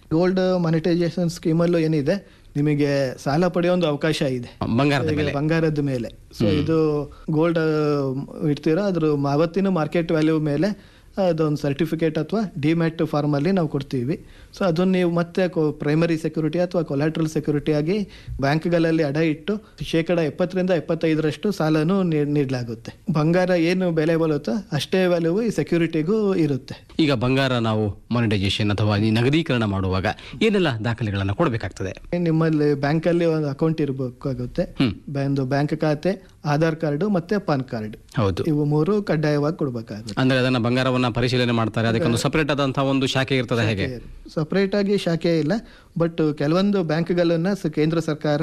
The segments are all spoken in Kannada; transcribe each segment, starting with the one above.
ಗೋಲ್ಡ್ ಮಾನಿಟೈಸೇಷನ್ ಸ್ಕೀಮಲ್ಲೂ ಏನಿದೆ ನಿಮಗೆ ಸಾಲ ಪಡೆಯೋ ಒಂದು ಅವಕಾಶ ಇದೆ ಬಂಗಾರದ ಈಗ ಮೇಲೆ ಬಂಗಾರದ ಮೇಲೆ ಸೊ ಇದು ಗೋಲ್ಡ್ ಇಡ್ತೀರೋ ಅದ್ರ ಅವತ್ತಿನ ಮಾರ್ಕೆಟ್ ವ್ಯಾಲ್ಯೂ ಮೇಲೆ ಅದೊಂದು ಸರ್ಟಿಫಿಕೇಟ್ ಅಥವಾ ಡಿಮ್ಯಾಟ್ ಫಾರ್ಮಲ್ಲಿ ನಾವು ಕೊಡ್ತೀವಿ ಸೊ ಅದನ್ನು ನೀವು ಮತ್ತೆ ಪ್ರೈಮರಿ ಸೆಕ್ಯೂರಿಟಿ ಅಥವಾ ಕೊಲಾಟ್ರಲ್ ಸೆಕ್ಯೂರಿಟಿ ಆಗಿ ಬ್ಯಾಂಕ್ಗಳಲ್ಲಿ ಅಡ ಇಟ್ಟು ಶೇಕಡ ಎಪ್ಪತ್ತರಿಂದ ಎಪ್ಪತ್ತೈದರಷ್ಟು ಸಾಲನು ನೀಡ್- ನೀಡಲಾಗುತ್ತೆ ಬಂಗಾರ ಏನು ಬೆಲೆ ಬರುತ್ತೋ ಅಷ್ಟೇ ವ್ಯಾಲ್ಯೂ ಈ ಸೆಕ್ಯೂರಿಟಿಗೂ ಇರುತ್ತೆ ಈಗ ಬಂಗಾರ ನಾವು ಮಾನಿಟೈಸೇಷನ್ ಅಥವಾ ಈ ನಗದೀಕರಣ ಮಾಡುವಾಗ ಏನೆಲ್ಲ ದಾಖಲೆಗಳನ್ನು ಕೊಡಬೇಕಾಗ್ತದೆ ನಿಮ್ಮಲ್ಲಿ ಬ್ಯಾಂಕಲ್ಲಿ ಒಂದು ಅಕೌಂಟ್ ಇರಬೇಕಾಗುತ್ತೆ ಹ್ಮ್. ಒಂದು ಬ್ಯಾಂಕ್ ಖಾತೆ ಆಧಾರ್ ಕಾರ್ಡು ಮತ್ತೆ ಪಾನ್ ಕಾರ್ಡ್ ಹೌದು ಇವು ಮೂರು ಕಡ್ಡಾಯವಾಗಿ ಕೊಡಬೇಕಾಗುತ್ತೆ ಅಂದ್ರೆ ಅದನ್ನ ಬಂಗಾರವನ್ನ ಪರಿಶೀಲನೆ ಮಾಡ್ತಾರೆ ಅದಕ್ಕೊಂದು ಸಪರೇಟ್ ಆದಂತಹ ಒಂದು ಶಾಖೆ ಇರ್ತದೆ ಹೇಗೆ ಸಪರೇಟ್ ಆಗಿ ಶಾಖೆ ಇಲ್ಲ ಬಟ್ ಕೆಲವೊಂದು ಬ್ಯಾಂಕ್ಗಳನ್ನ ಸ- ಕೇಂದ್ರ ಸರ್ಕಾರ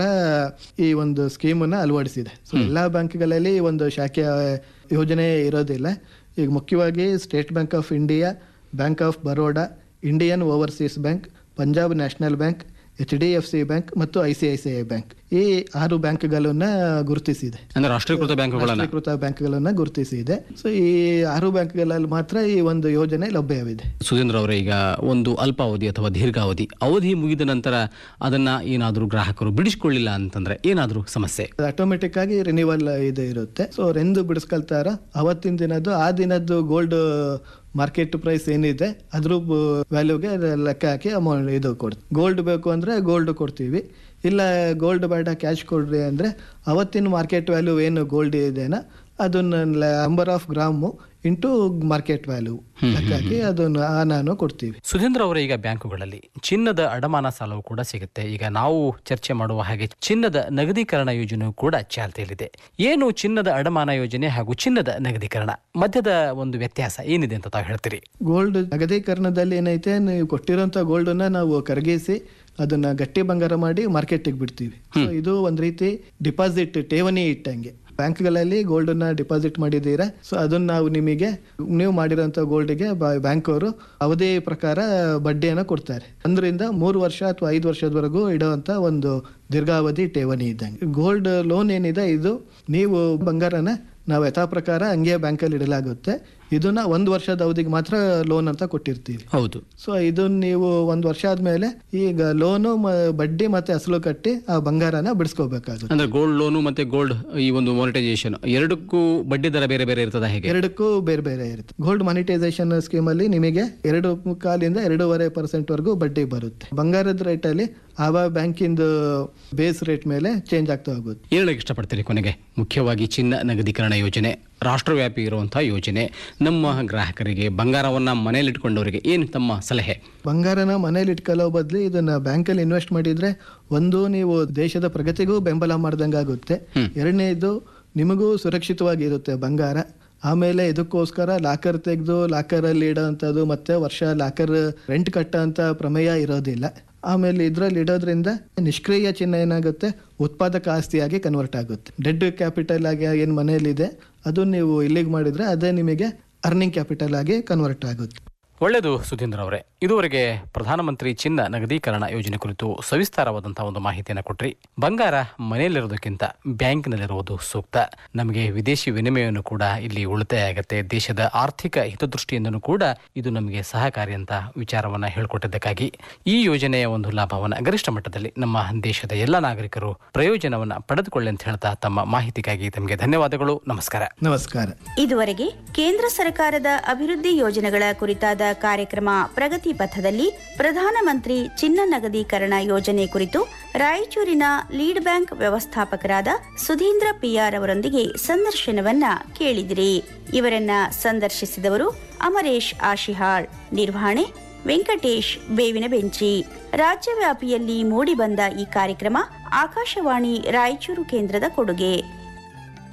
ಈ ಒಂದು ಸ್ಕೀಮನ್ನ ಅಳವಡಿಸಿದೆ ಸೊ ಎಲ್ಲಾ ಬ್ಯಾಂಕ್ಗಳಲ್ಲಿ ಈ ಒಂದು ಶಾಖೆಯ ಯೋಜನೆ ಇರೋದಿಲ್ಲ ಈಗ ಮುಖ್ಯವಾಗಿ State Bank of India Bank of Baroda Indian Overseas Bank Punjab National Bank H D F C Bank ಮತ್ತು I C I C I Bank ಈ ಆರು ಬ್ಯಾಂಕ್ಗಳನ್ನ ಗುರುತಿಸಿದೆ ಅಂದ್ರೆ ರಾಷ್ಟ್ರೀಕೃತ ಬ್ಯಾಂಕುಗಳನ್ನ ರಾಷ್ಟ್ರೀಕೃತ ಬ್ಯಾಂಕ್ಗಳನ್ನ ಗುರುತಿಸಿದೆ ಸೊ ಈ ಆರು ಬ್ಯಾಂಕ್ಗಳಲ್ಲಿ ಮಾತ್ರ ಈ ಒಂದು ಯೋಜನೆ ಲಭ್ಯವಿದೆ ಸುಧೀಂದ್ರ ಅವರೇ ಈಗ ಒಂದು ಅಲ್ಪಾವಧಿ ಅಥವಾ ದೀರ್ಘಾವಧಿ ಅವಧಿ ಮುಗಿದ ನಂತರ ಅದನ್ನ ಏನಾದರೂ ಗ್ರಾಹಕರು ಬಿಡಿಸ್ಕೊಳ್ಳಿಲ್ಲ ಅಂತಂದ್ರೆ ಏನಾದರೂ ಸಮಸ್ಯೆ ಆಟೋಮೆಟಿಕ್ ಆಗಿ ರಿನಿವಲ್ ಇದು ಇರುತ್ತೆ ಸೊ ರೆಂದು ಬಿಡಿಸ್ಕೊಳ್ತಾರ ಅವತ್ತಿನ ದಿನದ್ದು ಆ ದಿನದ್ದು ಗೋಲ್ಡ್ ಮಾರ್ಕೆಟ್ ಪ್ರೈಸ್ ಏನಿದೆ ಅದ್ರ ವ್ಯಾಲ್ಯೂಗೆ ಲೆಕ್ಕ ಹಾಕಿ ಅಮೌಂಟ್ ಇದು ಕೊಡ್ತೀವಿ ಗೋಲ್ಡ್ ಬೇಕು ಅಂದ್ರೆ ಗೋಲ್ಡ್ ಕೊಡ್ತೀವಿ ಇಲ್ಲ ಗೋಲ್ಡ್ ಬೇಡ ಕ್ಯಾಶ್ ಕೊಡ್ರಿ ಅಂದ್ರೆ ಅವತ್ತಿನ ಮಾರ್ಕೆಟ್ ವ್ಯಾಲ್ಯೂ ಏನು ಗೋಲ್ಡ್ ಇದೆನಾ ಅದನ್ನ number of gram into market value ಲೆಕ್ಕ ಹಾಕಿ ಅದನ್ನು ಆ ನಾನು ಕೊಡ್ತೀವಿ ಸುಧೀಂದ್ರ ಅವರೇ ಈಗ ಬ್ಯಾಂಕುಗಳಲ್ಲಿ ಚಿನ್ನದ ಅಡಮಾನ ಸಾಲವು ಕೂಡ ಸಿಗುತ್ತೆ ಈಗ ನಾವು ಚರ್ಚೆ ಮಾಡುವ ಹಾಗೆ ಚಿನ್ನದ ನಗದೀಕರಣ ಯೋಜನೆಯು ಕೂಡ ಚಾಲ್ತಿಯಲ್ಲಿದೆ ಏನು ಚಿನ್ನದ ಅಡಮಾನ ಯೋಜನೆ ಹಾಗೂ ಚಿನ್ನದ ನಗದೀಕರಣ ಮಧ್ಯದ ಒಂದು ವ್ಯತ್ಯಾಸ ಏನಿದೆ ಅಂತ ತಾವು ಹೇಳ್ತೀರಿ ಗೋಲ್ಡ್ ನಗದೀಕರಣದಲ್ಲಿ ಏನೈತೆ ನೀವು ಕೊಟ್ಟಿರೋಂಥ ಗೋಲ್ಡನ್ನ ನಾವು ಕರಗಿಸಿ ಅದನ್ನ ಗಟ್ಟಿ ಬಂಗಾರ ಮಾಡಿ ಮಾರ್ಕೆಟಿಗೆ ಬಿಡ್ತೀವಿ ಸೊ ಇದು ಒಂದ್ ರೀತಿ ಡಿಪಾಸಿಟ್ ಠೇವಣಿ ಇಟ್ಟಂಗೆ ಬ್ಯಾಂಕ್ಗಳಲ್ಲಿ ಗೋಲ್ಡನ್ನ ಡಿಪಾಸಿಟ್ ಮಾಡಿದ್ದೀರಾ ಸೊ ಅದನ್ನ ನಾವು ನಿಮಗೆ ನೀವು ಮಾಡಿರೋಂಥ ಗೋಲ್ಡ್ಗೆ ಬ್ಯಾಂಕ್ ಅವರು ಅವಧಿ ಪ್ರಕಾರ ಬಡ್ಡಿಯನ್ನು ಕೊಡ್ತಾರೆ ಒಂದರಿಂದ ಮೂರು ವರ್ಷ ಅಥವಾ ಐದು ವರ್ಷದವರೆಗೂ ಇಡುವಂತ ಒಂದು ದೀರ್ಘಾವಧಿ ಠೇವಣಿ ಇದ್ದಂಗೆ ಗೋಲ್ಡ್ ಲೋನ್ ಏನಿದೆ ಇದು ನೀವು ಬಂಗಾರನ ನಾವು ಯಥಾ ಪ್ರಕಾರ ಹಂಗೆ ಬ್ಯಾಂಕಲ್ಲಿ ಇಡಲಾಗುತ್ತೆ ಇದನ್ನ ಒಂದು ವರ್ಷದ ಅವಧಿಗೆ ಮಾತ್ರ ಲೋನ್ ಅಂತ ಕೊಟ್ಟಿರ್ತೀವಿ ಹೌದು ಸೊ ಇದನ್ನ ನೀವು ಒಂದು ವರ್ಷ ಆದ್ಮೇಲೆ ಈಗ ಲೋನು ಬಡ್ಡಿ ಮತ್ತೆ ಅಸಲು ಕಟ್ಟಿ ಆ ಬಂಗಾರನ ಬಿಡಿಸ್ಕೋಬೇಕಾಗುತ್ತೆ ಅಂದ್ರೆ ಗೋಲ್ಡ್ ಲೋನು ಮತ್ತೆ ಗೋಲ್ಡ್ ಈ ಒಂದು ಮಾನಿಟೈಸೇಷನ್ ಎರಡಕ್ಕೂ ಬಡ್ಡಿ ದರ ಬೇರೆ ಬೇರೆ ಇರ್ತದ ಹೇಗೆ ಎರಡಕ್ಕೂ ಬೇರೆ ಬೇರೆ ಇರುತ್ತೆ ಗೋಲ್ಡ್ ಮಾನಿಟೈಸೇಷನ್ ಸ್ಕೀಮ್ ಅಲ್ಲಿ ನಿಮಗೆ ಎರಡು ಕಾಲಿಂದ ಎರಡೂವರೆ ಪರ್ಸೆಂಟ್ ವರೆಗೂ ಬಡ್ಡಿ ಬರುತ್ತೆ ಬಂಗಾರದ ರೇಟ್ ಅಲ್ಲಿ ಆವ ಬ್ಯಾಂಕಿಂದು ಬೇಸ್ ರೇಟ್ ಮೇಲೆ ಚೇಂಜ್ ಆಗ್ತಾ ಹೋಗುತ್ತೆ ಏನ್ ಹೇಳಕ್ ಇಷ್ಟಪಡ್ತೀರಿ ಕೊನೆಗೆ ಮುಖ್ಯವಾಗಿ ಚಿನ್ನ ನಗದೀಕರಣ ಯೋಜನೆ ರಾಷ್ಟ್ರವ್ಯಾಪಿ ಇರುವಂತಹ ಯೋಜನೆ ನಮ್ಮ ಗ್ರಾಹಕರಿಗೆ ಬಂಗಾರವನ್ನ ಮನೆಯಲ್ಲಿಟ್ಕೊಂಡವರಿಗೆ ಏನು ತಮ್ಮ ಸಲಹೆ ಬಂಗಾರನ ಮನೇಲಿ ಇಟ್ಕೊಳ್ಳೋ ಬದಲು ಇದನ್ನ ಬ್ಯಾಂಕಲ್ಲಿ ಇನ್ವೆಸ್ಟ್ ಮಾಡಿದ್ರೆ ಒಂದು ನೀವು ದೇಶದ ಪ್ರಗತಿಗೂ ಬೆಂಬಲ ಮಾಡ್ದಂಗಾಗುತ್ತೆ ಎರಡನೇದು ನಿಮಗೂ ಸುರಕ್ಷಿತವಾಗಿರುತ್ತೆ ಬಂಗಾರ ಆಮೇಲೆ ಇದಕ್ಕೋಸ್ಕರ ಲಾಕರ್ ತೆಗೆದು ಲಾಕರಲ್ಲಿ ಇಡೋವಂಥದ್ದು ಮತ್ತೆ ವರ್ಷ ಲಾಕರ್ ರೆಂಟ್ ಕಟ್ಟೋಂಥ ಪ್ರಮೇಯ ಇರೋದಿಲ್ಲ ಆಮೇಲೆ ಇದರಲ್ಲಿ ಇಡೋದ್ರಿಂದ ನಿಷ್ಕ್ರಿಯ ಚಿಹ್ನೆ ಏನಾಗುತ್ತೆ ಉತ್ಪಾದಕ ಆಸ್ತಿಯಾಗಿ ಕನ್ವರ್ಟ್ ಆಗುತ್ತೆ ಡೆಡ್ ಕ್ಯಾಪಿಟಲ್ ಆಗಿ ಏನು ಮನೆಯಲ್ಲಿದೆ ಅದು ನೀವು ಇಲ್ಲಿಗೆ ಮಾಡಿದ್ರೆ ಅದೇ ನಿಮಗೆ ಅರ್ನಿಂಗ್ ಕ್ಯಾಪಿಟಲ್ ಆಗಿ ಕನ್ವರ್ಟ್ ಆಗುತ್ತೆ ಒಳ್ಳೆಯದು ಸುಧೀಂದ್ರ ಅವರೇ ಇದುವರೆಗೆ ಪ್ರಧಾನಮಂತ್ರಿ ಚಿನ್ನ ನಗದೀಕರಣ ಯೋಜನೆ ಕುರಿತು ಸವಿಸ್ತಾರವಾದಂತಹ ಒಂದು ಮಾಹಿತಿಯನ್ನು ಕೊಟ್ರಿ ಬಂಗಾರ ಮನೆಯಲ್ಲಿರೋದಕ್ಕಿಂತ ಬ್ಯಾಂಕ್ನಲ್ಲಿರುವುದು ಸೂಕ್ತ ನಮಗೆ ವಿದೇಶಿ ವಿನಿಮಯವನ್ನು ಕೂಡ ಇಲ್ಲಿ ಉಳಿತಾಯ ಆಗುತ್ತೆ ದೇಶದ ಆರ್ಥಿಕ ಹಿತದೃಷ್ಟಿಯಿಂದನೂ ಕೂಡ ಇದು ನಮಗೆ ಸಹಕಾರಿ ಅಂತ ವಿಚಾರವನ್ನ ಹೇಳಿಕೊಟ್ಟಿದ್ದಕ್ಕಾಗಿ ಈ ಯೋಜನೆಯ ಒಂದು ಲಾಭವನ್ನ ಗರಿಷ್ಠ ಮಟ್ಟದಲ್ಲಿ ನಮ್ಮ ದೇಶದ ಎಲ್ಲ ನಾಗರಿಕರು ಪ್ರಯೋಜನವನ್ನ ಪಡೆದುಕೊಳ್ಳಿ ಅಂತ ಹೇಳ್ತಾ ತಮ್ಮ ಮಾಹಿತಿಗಾಗಿ ತಮಗೆ ಧನ್ಯವಾದಗಳು ನಮಸ್ಕಾರ ನಮಸ್ಕಾರ ಇದುವರೆಗೆ ಕೇಂದ್ರ ಸರ್ಕಾರದ ಅಭಿವೃದ್ಧಿ ಯೋಜನೆಗಳ ಕುರಿತಾದ ಕಾರ್ಯಕ್ರಮ ಪ್ರಗತಿ ಪಥದಲ್ಲಿ ಪ್ರಧಾನಮಂತ್ರಿ ಚಿನ್ನ ನಗದೀಕರಣ ಯೋಜನೆ ಕುರಿತು ರಾಯಚೂರಿನ ಲೀಡ್ ಬ್ಯಾಂಕ್ ವ್ಯವಸ್ಥಾಪಕರಾದ ಸುಧೀಂದ್ರ ಪಿಆರ್ ಅವರೊಂದಿಗೆ ಸಂದರ್ಶನವನ್ನ ಕೇಳಿದಿರಿ ಇವರನ್ನ ಸಂದರ್ಶಿಸಿದವರು ಅಮರೇಶ್ ಆಶಿಹಾಳ್ ನಿರ್ವಹಣೆ ವೆಂಕಟೇಶ್ ಬೇವಿನ ಬೆಂಚಿ ರಾಜ್ಯವ್ಯಾಪಿಯಲ್ಲಿ ಮೂಡಿಬಂದ ಈ ಕಾರ್ಯಕ್ರಮ ಆಕಾಶವಾಣಿ ರಾಯಚೂರು ಕೇಂದ್ರದ ಕೊಡುಗೆ